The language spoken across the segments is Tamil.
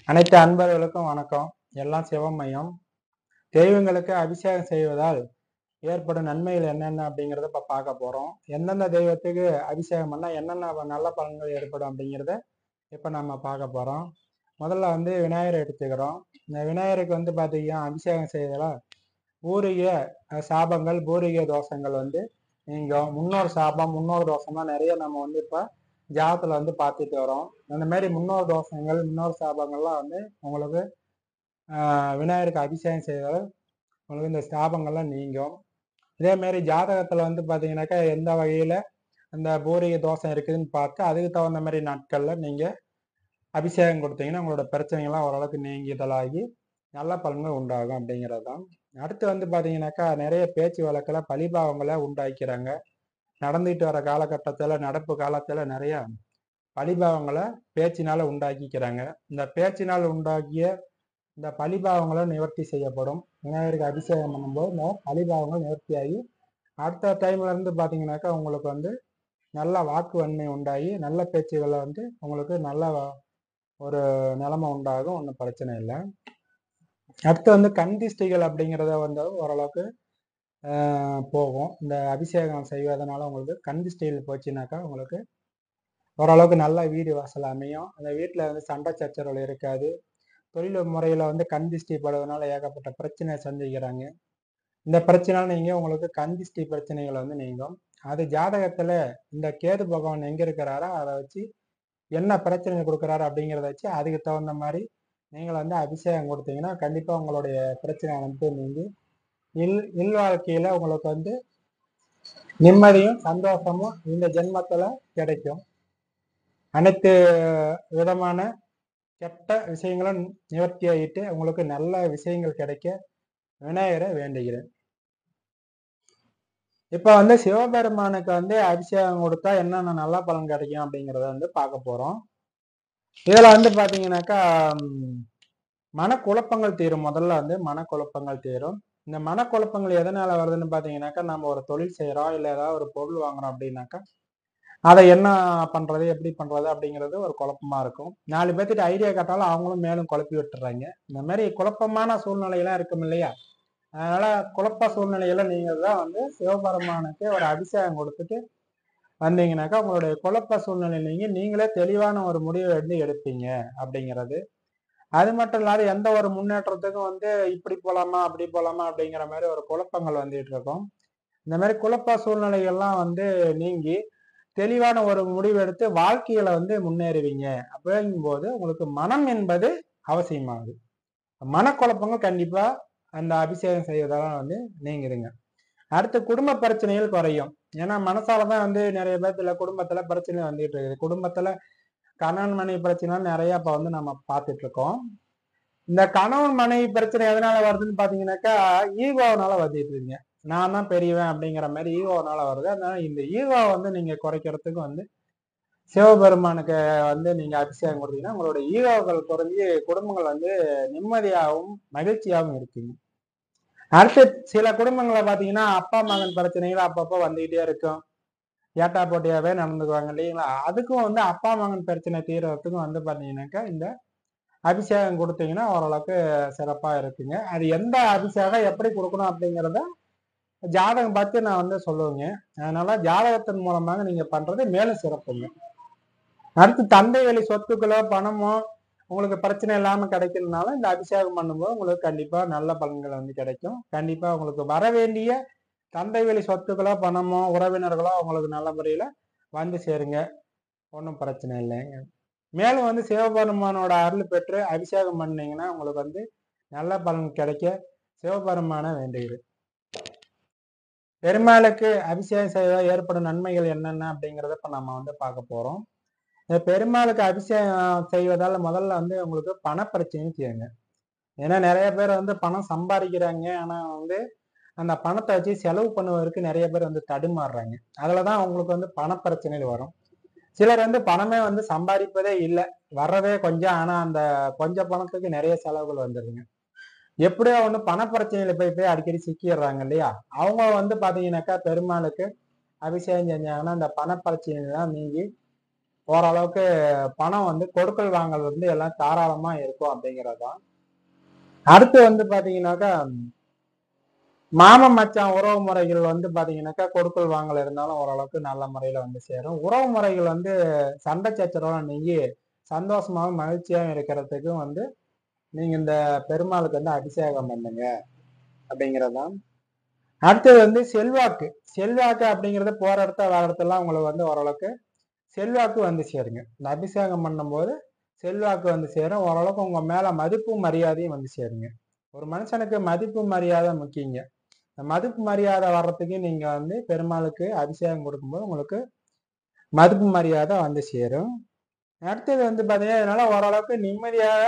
அனைத்து அன்பர்களுக்கும் வணக்கம் எல்லாம் சிவமயம் தெய்வங்களுக்கு அபிஷேகம் செய்வதால் ஏற்படும் நன்மைகள் என்னென்ன அப்படிங்கிறத இப்போ பார்க்க போகிறோம் எந்தெந்த தெய்வத்துக்கு அபிஷேகம் பண்ணால் என்னென்ன நல்ல பலன்கள் ஏற்படும் அப்படிங்கிறத இப்போ நம்ம பார்க்க போகிறோம் முதல்ல வந்து விநாயகரை எடுத்துக்கிறோம் இந்த விநாயகருக்கு வந்து பார்த்தீங்கன்னா அபிஷேகம் செய்வதால் பூரிக அஹ், சாபங்கள் பூரிக தோஷங்கள் வந்து நீங்கும் முன்னோர் சாபம் முன்னோர் தோஷம்லாம் நிறைய நம்ம வந்து இப்போ ஜாதத்தில் வந்து பார்த்துட்டு வரோம் அந்த மாதிரி முன்னோர் தோஷங்கள் முன்னோர் சாபங்கள்லாம் வந்து உங்களுக்கு ஆஹ், விநாயகருக்கு அபிஷேகம் செய்தால் உங்களுக்கு இந்த சாபங்கள்லாம் நீங்கும் இதே மாதிரி ஜாதகத்தில் வந்து பார்த்தீங்கன்னாக்கா எந்த வகையில் அந்த பூரிக தோஷம் இருக்குதுன்னு பார்த்து அதுக்கு தகுந்த மாதிரி நாட்களில் நீங்கள் அபிஷேகம் கொடுத்தீங்கன்னா உங்களோட பிரச்சனைகள்லாம் ஓரளவுக்கு நீங்கிதலாகி நல்ல பலன்கள் உண்டாகும் அப்படிங்கிறது தான் அடுத்து வந்து பார்த்தீங்கன்னாக்கா நிறைய பேச்சு வழக்கில் பழிபாவங்களை உண்டாக்கிறாங்க நடந்துட்டு வர காலகட்டத்தில் நடப்பு காலத்தில் நிறைய பழிபாவங்களை பேச்சினால உண்டாக்கிக்கிறாங்க இந்த பேச்சினால் உண்டாக்கிய இந்த பழிபாவங்களை நிவர்த்தி செய்யப்படும் விநாயகருக்கு அபிஷேகம் பண்ணும்போது இந்த பழிபாவங்கள் நிவர்த்தியாகி அடுத்த டைம்ல இருந்து பார்த்தீங்கன்னாக்கா உங்களுக்கு வந்து நல்ல வாக்கு வன்மை உண்டாகி நல்ல பேச்சுகளை வந்து உங்களுக்கு நல்ல வ- ஒரு நிலைமை உண்டாகும் ஒன்றும் பிரச்சனை இல்லை அடுத்து வந்து கந்திஷ்டிகள் அப்படிங்கிறத வந்து ஓரளவுக்கு ஆஹ், போகும் இந்த அபிஷேகம் செய்வதனால உங்களுக்கு கந்திஷ்டிகள் போச்சுனாக்கா உங்களுக்கு ஓரளவுக்கு நல்ல வீடு வாசல் அமையும் அந்த வீட்டில் வந்து சண்டை சச்சரவுகள் இருக்காது தொழில் முறையில் வந்து கந்திஷ்டி படுவதனால ஏகப்பட்ட பிரச்சனை சந்திக்கிறாங்க இந்த பிரச்சனைனால நீங்கள் உங்களுக்கு கந்திஷ்டி பிரச்சனைகள் வந்து நீங்கும் அது ஜாதகத்தில் இந்த கேது பகவான் எங்கே இருக்கிறாரோ அதை வச்சு என்ன பிரச்சனை கொடுக்குறாரு அப்படிங்கிறத வச்சு அதுக்கு தகுந்த மாதிரி நீங்கள் வந்து அபிஷேகம் கொடுத்தீங்கன்னா கண்டிப்பாக உங்களுடைய பிரச்சனை வந்து நீங்கி இல் இல் வாழ்க்கையில் உங்களுக்கு வந்து நிம்மதியும் சந்தோஷமும் இந்த ஜென்மத்தில் கிடைக்கும் அனைத்து விதமான கெட்ட விஷயங்களும் நிவர்த்தி ஆகிட்டு உங்களுக்கு நல்ல விஷயங்கள் கிடைக்க விநாயகரை வேண்டுகிறேன் இப்போ வந்து சிவபெருமானுக்கு வந்து அபிஷேகம் கொடுத்தா என்னென்ன நல்ல பலன் கிடைக்கும் அப்படிங்கிறத வந்து பார்க்க போறோம் இதுல வந்து பாத்தீங்கன்னாக்கா ம், மனக்குழப்பங்கள் தீரும் முதல்ல வந்து மனக்குழப்பங்கள் தீரும் இந்த மனக்குழப்பங்கள் எதனால வருதுன்னு பாத்தீங்கன்னாக்கா நம்ம ஒரு தொழில் செய்யறோம் இல்ல ஏதாவது ஒரு பொருள் வாங்குறோம் அப்படின்னாக்கா அதை என்ன பண்றது எப்படி பண்றது அப்படிங்கிறது ஒரு குழப்பமா இருக்கும் நாலு பேர்த்திட்ட ஐடியா கேட்டாலும் அவங்களும் மேலும் குழப்பி விட்டுறாங்க இந்த மாதிரி குழப்பமான சூழ்நிலையெல்லாம் இருக்கும் இல்லையா அதனால குழப்ப சூழ்நிலையில நீங்க தான் வந்து சிவபெருமானுக்கு ஒரு அபிஷேகம் கொடுத்துட்டு வந்தீங்கன்னாக்கா உங்களுடைய குழப்ப சூழ்நிலை நீங்க நீங்களே தெளிவான ஒரு முடிவை வந்து எடுப்பீங்க அப்படிங்கிறது அது மட்டும் இல்லாத எந்த ஒரு முன்னேற்றத்துக்கும் வந்து இப்படி போலாமா அப்படி போலாமா அப்படிங்கிற மாதிரி ஒரு குழப்பங்கள் வந்துட்டு இருக்கும் இந்த மாதிரி குழப்ப சூழ்நிலைகள்லாம் வந்து நீங்கி தெளிவான ஒரு முடிவு எடுத்து வாழ்க்கையில வந்து முன்னேறுவீங்க அப்படிங்கும்போது உங்களுக்கு மனம் என்பது அவசியமாகுது மனக்குழப்பங்கள் கண்டிப்பா அந்த அபிஷேகம் செய்வதால வந்து நீங்கிருங்க அடுத்து குடும்ப பிரச்சனைகள் குறையும் ஏன்னா மனசால தான் வந்து நிறைய பேர்த்துல குடும்பத்துல பிரச்சனை வந்துட்டு இருக்குது குடும்பத்துல கணவன் மனைவி பிரச்சனை நிறைய இப்ப வந்து நம்ம பார்த்துட்டு இருக்கோம் இந்த கணவன் மனைவி பிரச்சனை எதனால வருதுன்னு பாத்தீங்கன்னாக்கா ஈகோனால வந்துட்டு இருக்குங்க நான் தான் பெரியவன் அப்படிங்கிற மாதிரி ஈகோனால வருது அதனால இந்த ஈகோ வந்து நீங்க குறைக்கிறதுக்கு வந்து சிவபெருமானுக்கு வந்து நீங்க அபிஷேகம் கொடுத்தீங்கன்னா உங்களோட ஈகோக்கள் குறைஞ்சி குடும்பங்கள் வந்து நிம்மதியாகவும் மகிழ்ச்சியாகவும் இருக்குங்க அடுத்து சில குடும்பங்களை பாத்தீங்கன்னா அப்பா மகன் பிரச்சனைகள் அப்பப்போ வந்துகிட்டே இருக்கும் ஏட்டா போட்டியாவே நடந்துக்குவாங்க இல்லைங்களா அதுக்கும் வந்து அப்பா மகன் பிரச்சனை தீர்றதுக்கும் வந்து பாத்தீங்கன்னாக்கா இந்த அபிஷேகம் கொடுத்தீங்கன்னா ஓரளவுக்கு சிறப்பா இருக்குங்க அது எந்த அபிஷேகம் எப்படி கொடுக்கணும் அப்படிங்கிறத ஜாதகம் பார்த்து நான் வந்து சொல்லுவேங்க அதனால ஜாதகத்தின் மூலமாக நீங்க பண்றது மேலும் சிறப்புங்க அடுத்து தந்தை வழி சொத்துக்களோ பணமோ உங்களுக்கு பிரச்சனை இல்லாம கிடைக்கிறதுனால இந்த அபிஷேகம் பண்ணும்போது உங்களுக்கு கண்டிப்பா நல்ல பலன்கள் வந்து கிடைக்கும் கண்டிப்பா உங்களுக்கு வர வேண்டிய தந்தை வழி சொத்துக்களோ பணமோ உறவினர்களோ உங்களுக்கு நல்ல முறையில வந்து சேருங்க ஒன்றும் பிரச்சனை இல்லைங்க மேலும் வந்து சிவபெருமானோட அருள் பெற்று அபிஷேகம் பண்ணீங்கன்னா உங்களுக்கு வந்து நல்ல பலன் கிடைக்க சிவபெருமான வேண்டுகிறேன் பெருமாளுக்கு அபிஷேகம் செய்வதால் ஏற்படும் நன்மைகள் என்னென்ன அப்படிங்கிறத இப்போ நம்ம வந்து பார்க்க போறோம் இந்த பெருமாளுக்கு அபிஷேகம் செய்வதால் முதல்ல வந்து உங்களுக்கு பண பிரச்சனையும் தீருங்க ஏன்னா நிறைய பேர் வந்து பணம் சம்பாதிக்கிறாங்க ஆனா வந்து அந்த பணத்தை வச்சு செலவு பண்ணுவதற்கு நிறைய பேர் வந்து தடுமாறுறாங்க அதில் தான் அவங்களுக்கு வந்து பண பிரச்சனைகள் வரும் சிலர் வந்து பணமே வந்து சம்பாதிப்பதே இல்லை வர்றதே கொஞ்சம் ஆனா அந்த கொஞ்ச பணத்துக்கு நிறைய செலவுகள் வந்துடுதுங்க எப்படியோ ஒன்று பண பிரச்சனையில போய் போய் அடிக்கடி சிக்கிடுறாங்க இல்லையா அவங்க வந்து பாத்தீங்கன்னாக்கா பெருமாளுக்கு அபிஷேகம் செஞ்சாங்கன்னா அந்த பண பிரச்சனைலாம் நீங்கி ஓரளவுக்கு பணம் வந்து கொடுக்கல் வாங்கல் வந்து எல்லாம் தாராளமா இருக்கும் அப்படிங்கிறது தான் அடுத்து வந்து பாத்தீங்கன்னாக்கா மாமன் மச்சான் உறவு முறைகள் வந்து பாத்தீங்கன்னாக்கா கொடுக்கல் வாங்கல் இருந்தாலும் ஓரளவுக்கு நல்ல முறையில வந்து சேரும் உறவு முறைகள் வந்து சண்டை சச்சரவெல்லாம் நீங்கி சந்தோஷமாவும் மகிழ்ச்சியாகவும் இருக்கிறதுக்கும் வந்து நீங்க இந்த பெருமாளுக்கு வந்து அபிஷேகம் பண்ணுங்க அப்படிங்கறதுதான் அடுத்தது வந்து செல்வாக்கு செல்வாக்கு அப்படிங்கறது போற இடத்த வேற இடத்துலாம் உங்களுக்கு வந்து ஓரளவுக்கு செல்வாக்கு வந்து சேருங்க இந்த அபிஷேகம் பண்ணும்போது செல்வாக்கு வந்து சேரும் ஓரளவுக்கு உங்க மேல மதிப்பு மரியாதையும் வந்து சேருங்க ஒரு மனுஷனுக்கு மதிப்பு மரியாதை முக்கியங்க இந்த மதிப்பு மரியாதை வர்றதுக்கு நீங்க வந்து பெருமாளுக்கு அபிஷேகம் கொடுக்கும்போது உங்களுக்கு மதிப்பு மரியாதை வந்து சேரும் அடுத்தது வந்து பாத்தீங்கன்னா இதனால ஓரளவுக்கு நிம்மதியாக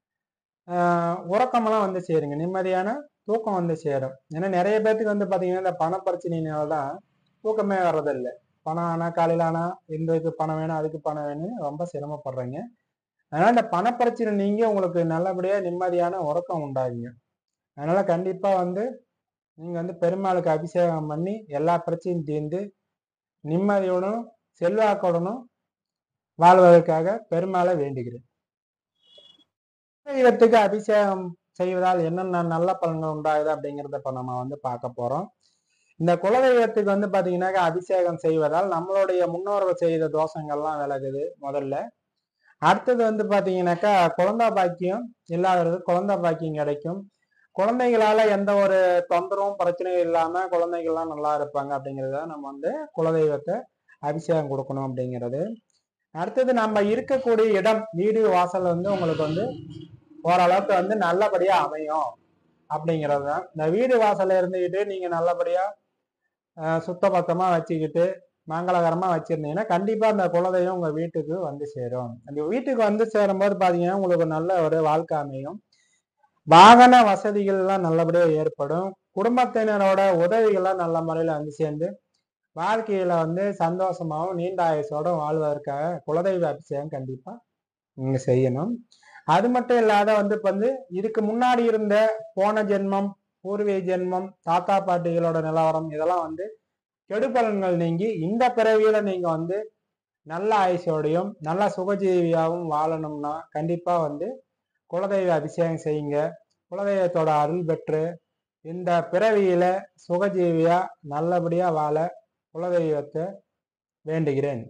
ஆஹ் உறக்கமெல்லாம் வந்து சேருங்க நிம்மதியான தூக்கம் வந்து சேரும் ஏன்னா நிறைய பேர்த்துக்கு வந்து பாத்தீங்கன்னா இந்த பண பிரச்சனையினால தான் தூக்கமே வர்றதில்லை பணம் ஆனா காலையில ஆனா இந்த இதுக்கு பணம் வேணும் அதுக்கு பணம் வேணும் ரொம்ப சிரமப்படுறீங்க அதனால இந்த பணப்பிரச்சனை நீங்க உங்களுக்கு நல்லபடியா நிம்மதியான உறக்கம் உண்டாகுங்க அதனால கண்டிப்பா வந்து நீங்க வந்து பெருமாளுக்கு அபிஷேகம் பண்ணி எல்லா பிரச்சனையும் தீர்ந்து நிம்மதியுடனும் செல்வாக்குடனும் வாழ்வதற்காக பெருமாளை வேண்டுகிறேன் தெய்வத்துக்கு அபிஷேகம் செய்வதால் என்னென்ன நல்ல பலன்கள் உண்டாகுது அப்படிங்கிறத இப்ப நம்ம வந்து பார்க்க போறோம் இந்த குலதெய்வத்துக்கு வந்து பாத்தீங்கன்னாக்கா அபிஷேகம் செய்வதால் நம்மளுடைய முன்னோர்கள் செய்த தோஷங்கள்லாம் விலகுது முதல்ல அடுத்தது வந்து பாத்தீங்கன்னாக்கா குழந்தை பாக்கியம் இல்லாதது குழந்தை பாக்கியம் கிடைக்கும் குழந்தைகளால எந்த ஒரு தொந்தரவும் பிரச்சனையும் இல்லாம குழந்தைகள்லாம் நல்லா இருப்பாங்க அப்படிங்கிறத நம்ம வந்து குலதெய்வத்தை அபிஷேகம் கொடுக்கணும் அப்படிங்கிறது அடுத்தது நம்ம இருக்கக்கூடிய இடம் வீடு வாசல் வந்து உங்களுக்கு வந்து ஓரளவுக்கு வந்து நல்லபடியா அமையும் அப்படிங்கிறது தான் இந்த வீடு வாசல்ல இருந்துக்கிட்டு நீங்க நல்லபடியா அஹ், சுத்தபத்தமா வச்சுக்கிட்டு மங்களகரமா வச்சிருந்தீங்கன்னா கண்டிப்பா அந்த குலதெய்வம் உங்க வீட்டுக்கு வந்து சேரும் அந்த வீட்டுக்கு வந்து சேரும்போது பாத்தீங்கன்னா உங்களுக்கு நல்ல ஒரு வாழ்க்கை அமையும் வாகன வசதிகள் எல்லாம் நல்லபடியா ஏற்படும் குடும்பத்தினரோட உதவிகள்லாம் நல்ல முறையில வந்து சேர்ந்து வாழ்க்கையில வந்து சந்தோஷமாவும் நீண்ட ஆயுசோட வாழ்வதற்காக குலதெய்வ அபிஷேகம் கண்டிப்பா நீங்க செய்யணும் அது மட்டும் இல்லாத வந்து இப்ப வந்து இதுக்கு முன்னாடி இருந்த போன ஜென்மம் பூர்வீக ஜென்மம் தாத்தா பாட்டிகளோட நிலவரம் இதெல்லாம் வந்து கெடுபலன்கள் நீங்கி இந்த பிறவியில நீங்க வந்து நல்ல ஆயுசோடையும் நல்ல சுகஜீவியாகவும் வாழணும்னா கண்டிப்பா வந்து குலதெய்வ அபிஷேகம் செய்யுங்க குலதெய்வத்தோட அருள் பெற்று இந்த பிறவியில சுகஜீவியா நல்லபடியா வாழ குலதெய்வத்தை வேண்டுகிறேன்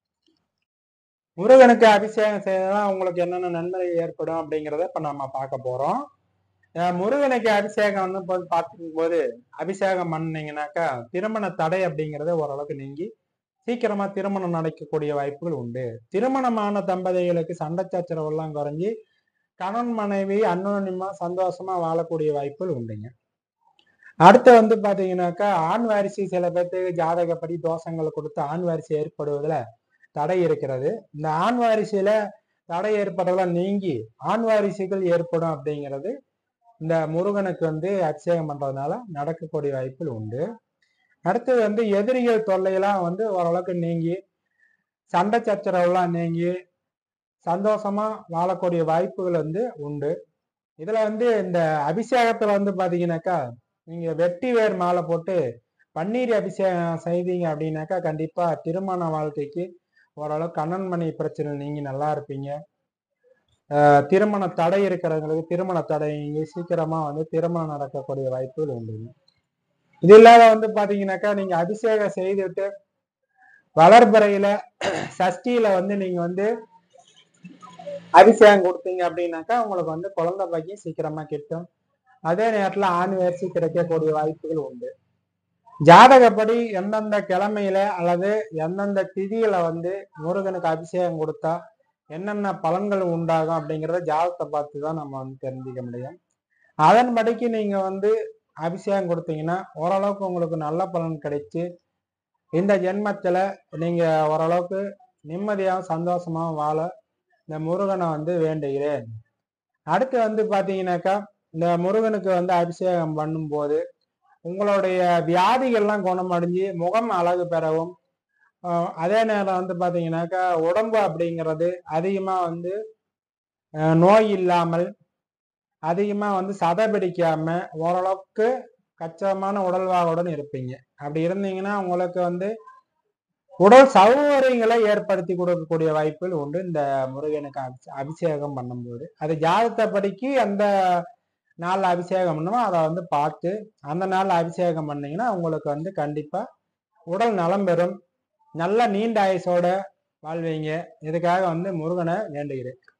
முருகனுக்கு அபிஷேகம் செய்யலாம் உங்களுக்கு என்னென்ன நன்மை ஏற்படும் அப்படிங்கிறத இப்ப நம்ம பார்க்க போறோம் அஹ் முருகனுக்கு அபிஷேகம் வந்து இப்ப பார்க்கும்போது அபிஷேகம் பண்ணீங்கன்னாக்கா திருமண தடை அப்படிங்கறது ஓரளவுக்கு நீங்கி சீக்கிரமா திருமணம் நடக்கக்கூடிய வாய்ப்புகள் உண்டு திருமணமான தம்பதிகளுக்கு சண்டை சச்சரவு எல்லாம் குறைஞ்சி கணவன் மனைவி அன்னோனிமா சந்தோஷமா வாழக்கூடிய வாய்ப்புகள் உண்டுங்க அடுத்து வந்து பாத்தீங்கன்னாக்கா ஆண் வாரிசு சில பேர்த்துக்கு ஜாதகப்படி தோஷங்களை கொடுத்து ஆண் வாரிசு ஏற்படுவதுல தடை இருக்கிறது இந்த ஆண் வாரிசுல தடை ஏற்படுறதெல்லாம் நீங்கி ஆண் வாரிசுகள் ஏற்படும் அப்படிங்கிறது இந்த முருகனுக்கு வந்து அபிஷேகம் பண்றதுனால நடக்கக்கூடிய வாய்ப்புகள் உண்டு அடுத்தது வந்து எதிரிகள் தொல்லையெல்லாம் வந்து ஓரளவுக்கு நீங்கி சண்டை சச்சரவுலாம் நீங்கி சந்தோஷமா வாழக்கூடிய வாய்ப்புகள் வந்து உண்டு இதுல வந்து இந்த அபிஷேகத்துல வந்து பாத்தீங்கன்னாக்கா நீங்க வெட்டி வேர் மாலை போட்டு பன்னீர் அபிஷேகம் செய்தீங்க அப்படின்னாக்கா கண்டிப்பா திருமண வாழ்க்கைக்கு ஓரளவு கண்ணன் மணி பிரச்சனை நீங்க நல்லா இருப்பீங்க ஆஹ் திருமண தடை இருக்கிறவங்களுக்கு திருமண தடை நீங்கி சீக்கிரமா வந்து திருமணம் நடக்கக்கூடிய வாய்ப்புகள் உண்டுங்க இது இல்லாத வந்து பாத்தீங்கன்னாக்கா நீங்க அபிஷேகம் செய்துட்டு வளர்பிறையில சஷ்டியில வந்து நீங்க வந்து அபிஷேகம் கொடுத்தீங்க அப்படின்னாக்கா உங்களுக்கு வந்து குழந்தை பாக்கியம் சீக்கிரமா கிட்டும் அதே நேரத்துல ஆண் வரிசை கிடைக்கக்கூடிய வாய்ப்புகள் உண்டு ஜாதகப்படி எந்தெந்த கிழமையில அல்லது எந்தெந்த திதியில வந்து முருகனுக்கு அபிஷேகம் கொடுத்தா என்னென்ன பலன்கள் உண்டாகும் அப்படிங்கிறத ஜாதகத்தை பார்த்து தான் நம்ம வந்து தெரிஞ்சுக்க முடியும் அதன்படிக்கு நீங்க வந்து அபிஷேகம் கொடுத்தீங்கன்னா ஓரளவுக்கு உங்களுக்கு நல்ல பலன் கிடைச்சு இந்த ஜென்மத்துல நீங்க ஓரளவுக்கு நிம்மதியாகவும் சந்தோஷமாகவும் வாழ இந்த முருகனை வந்து வேண்டுகிறேன் அடுத்து வந்து பாத்தீங்கன்னாக்கா இந்த முருகனுக்கு வந்து அபிஷேகம் பண்ணும்போது உங்களுடைய வியாதிகள்லாம் குணமடைஞ்சு முகம் அழகு பெறவும் ஆஹ் அதே நேரம் வந்து பாத்தீங்கன்னாக்கா உடம்பு அப்படிங்கிறது அதிகமா வந்து ஆஹ் நோய் இல்லாமல் அதிகமா வந்து சதை பிடிக்காம ஓரளவுக்கு கச்சமான உடல்வாகுடன் இருப்பீங்க அப்படி இருந்தீங்கன்னா உங்களுக்கு வந்து உடல் சௌகரியங்களை ஏற்படுத்தி கொடுக்கக்கூடிய வாய்ப்புகள் உண்டு இந்த முருகனுக்கு அபிஷே- அபிஷேகம் பண்ணும்போது அது ஜாதகத்தை படிக்கு அந்த நாள் அபிஷேகம் பண்ணுமோ அதை வந்து பார்த்து அந்த நாள் அபிஷேகம் பண்ணீங்கன்னா உங்களுக்கு வந்து கண்டிப்பா உடல் நலம் பெறும் நல்ல நீண்ட ஆயுசோட வாழ்வீங்க இதுக்காக வந்து முருகனை வேண்டுகிறேன்